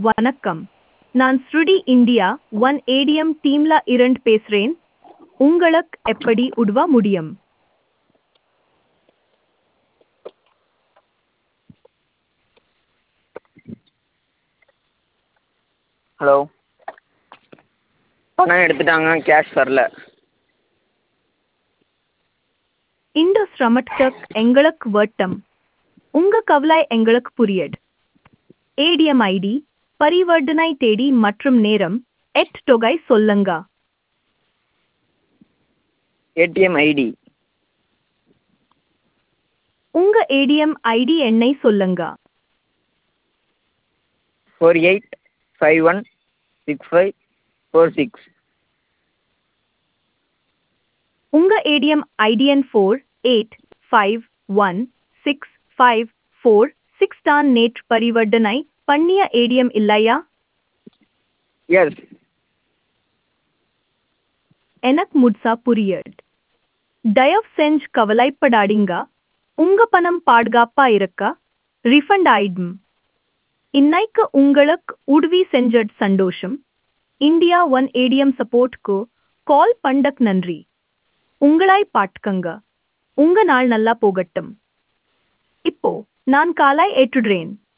வணக்கம் நான் ஸ்ருடி இந்தியா ஒன் ஏடிஎம் டீம்ல இருந்து பேசுறேன் உங்களுக்கு எப்படி உதவ முடியும் ஹலோ பணம் எடுத்துட்டாங்க கேஷ் வரல இந்த சிரமத்துக்கு எங்களுக்கு வட்டம் உங்க கவலை எங்களுக்கு புரியுது ஏடிஎம் ஐடி பரிவர்த்தனை தேதி மற்றும் நேரம் எட் தொகை சொல்லுங்க ஏடிஎம் ஐடி உங்க ஏடிஎம் ஐடி எண்ணை சொல்லுங்க four eight five one six five four six உங்க ஏடிஎம் ஐடிஎன் four eight five one six five four six தான் நேற்று பரிவர்த்தனை பண்ணிய ஏடிஎம் இல்லையா எஸ் எனக்கு முட்சா புரியுது தயவு செஞ்சு கவலைப்படாதீங்க உங்க பணம் பாதுகாப்பா இருக்க ரிஃபண்ட் ஆயிடும் இன்னைக்கு உங்களுக்கு உதவி செஞ்சது சந்தோஷம் இந்தியா ஒன் ஏடிஎம் சப்போர்ட்க்கு கால் பண்ணக் நன்றி உங்களாய் பாட்டுக்கங்க உங்க நாள் நல்லா போகட்டும் இப்போ நான் காலாய் ஏற்றுடுறேன்